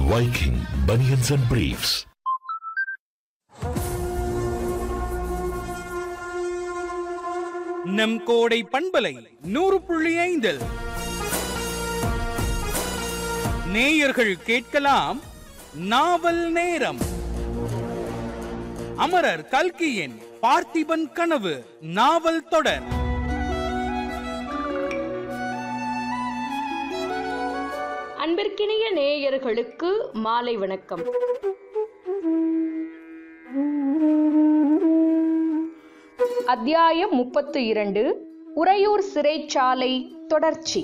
Viking Bunions and Briefs. நம் கோடை பண்பலை நூறு புள்ளி ஐந்தில் நேயர்கள் கேட்கலாம் நாவல் நேரம் அமரர் கல்கியின் பார்த்திபன் கனவு நாவல் தொடர் அன்பிற்கினிய நேயர்களுக்கு மாலை வணக்கம் அத்தியாயம் முப்பத்து இரண்டு உறையூர் சிறைச்சாலை தொடர்ச்சி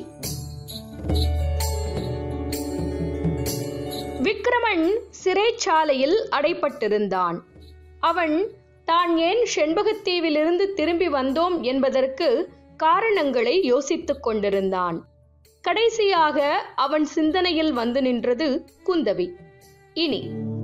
விக்ரமன் சிறைச்சாலையில் அடைப்பட்டிருந்தான் அவன் தான் ஏன் செண்பகத்தீவிலிருந்து திரும்பி வந்தோம் என்பதற்கு காரணங்களை யோசித்துக் கொண்டிருந்தான் கடைசியாக அவன் சிந்தனையில் வந்து நின்றது குந்தவி இனி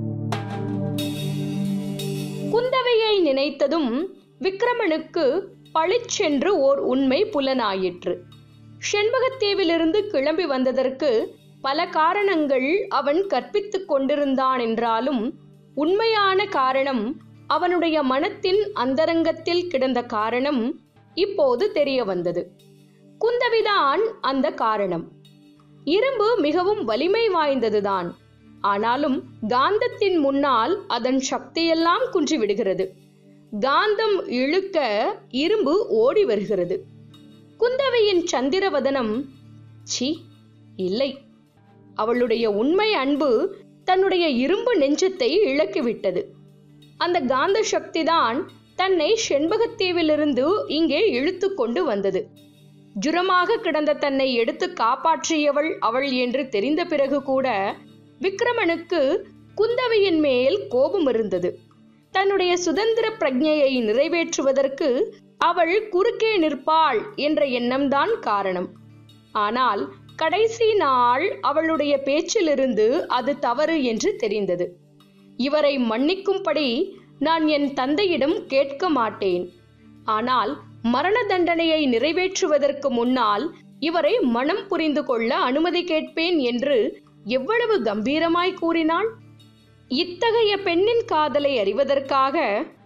குந்தவையை நினைத்ததும் விக்ரமனுக்கு பளிச்சென்று ஓர் உண்மை புலனாயிற்று செண்பகத்தீவிலிருந்து கிளம்பி வந்ததற்கு பல காரணங்கள் அவன் கற்பித்துக் கொண்டிருந்தான் என்றாலும் உண்மையான காரணம் அவனுடைய மனத்தின் அந்தரங்கத்தில் கிடந்த காரணம் இப்போது தெரிய வந்தது குந்தவிதான் அந்த காரணம் இரும்பு மிகவும் வலிமை வாய்ந்ததுதான் ஆனாலும் காந்தத்தின் முன்னால் அதன் சக்தியெல்லாம் குன்றிவிடுகிறது காந்தம் இழுக்க இரும்பு ஓடி வருகிறது குந்தவையின் சந்திரவதனம் சி இல்லை அவளுடைய உண்மை அன்பு தன்னுடைய இரும்பு நெஞ்சத்தை இழக்கிவிட்டது அந்த காந்த சக்திதான் தன்னை செண்பகத்தீவிலிருந்து இங்கே இழுத்து கொண்டு வந்தது ஜுரமாக கிடந்த தன்னை எடுத்து காப்பாற்றியவள் அவள் என்று தெரிந்த பிறகு கூட விக்ரமனுக்கு குந்தவையின் மேல் கோபம் இருந்தது தன்னுடைய சுதந்திர பிரஜையை நிறைவேற்றுவதற்கு அவள் குறுக்கே நிற்பாள் என்ற எண்ணம்தான் காரணம் ஆனால் கடைசி நாள் அவளுடைய பேச்சிலிருந்து அது தவறு என்று தெரிந்தது இவரை மன்னிக்கும்படி நான் என் தந்தையிடம் கேட்க மாட்டேன் ஆனால் மரண தண்டனையை நிறைவேற்றுவதற்கு முன்னால் இவரை மனம் புரிந்து கொள்ள அனுமதி கேட்பேன் என்று எவ்வளவு கம்பீரமாய் கூறினாள் இத்தகைய பெண்ணின் காதலை அறிவதற்காக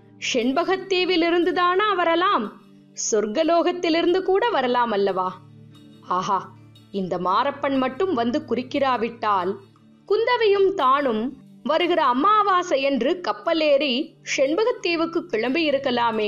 செண்பகத்தீவிலிருந்துதானா வரலாம் சொர்க்கலோகத்திலிருந்து கூட வரலாம் அல்லவா ஆஹா இந்த மாரப்பன் மட்டும் வந்து குறிக்கிறாவிட்டால் குந்தவையும் தானும் வருகிற அமாவாசை என்று கப்பலேறி செண்பகத்தீவுக்கு கிளம்பி இருக்கலாமே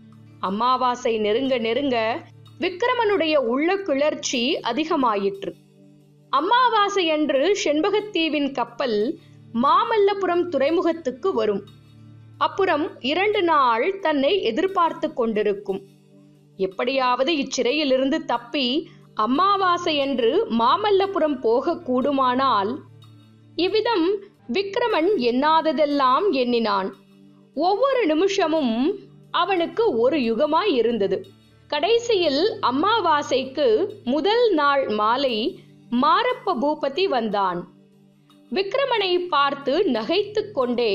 அமாவாசை நெருங்க நெருங்க விக்ரமனுடைய உள்ள கிளர்ச்சி அதிகமாயிற்று அமாவாசை அன்று செண்பகத்தீவின் கப்பல் மாமல்லபுரம் துறைமுகத்துக்கு வரும் அப்புறம் இரண்டு நாள் தன்னை எதிர்பார்த்து கொண்டிருக்கும் எப்படியாவது இச்சிறையிலிருந்து தப்பி அமாவாசை என்று மாமல்லபுரம் போக கூடுமானால் இவ்விதம் விக்ரமன் எண்ணாததெல்லாம் எண்ணினான் ஒவ்வொரு நிமிஷமும் அவனுக்கு ஒரு யுகமாய் இருந்தது கடைசியில் அமாவாசைக்கு முதல் நாள் மாலை மாரப்ப பூபதி வந்தான் விக்ரமனை பார்த்து நகைத்துக் கொண்டே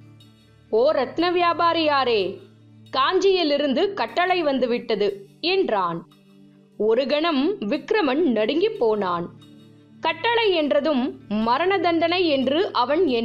ஓ ரத்ன வியாபாரியாரே காஞ்சியிலிருந்து கட்டளை வந்துவிட்டது என்றான் ஒரு கணம் விக்ரமன் நடுங்கிப் போனான் கட்டளை என்றதும் மரண தண்டனை என்று அவன் எண்ண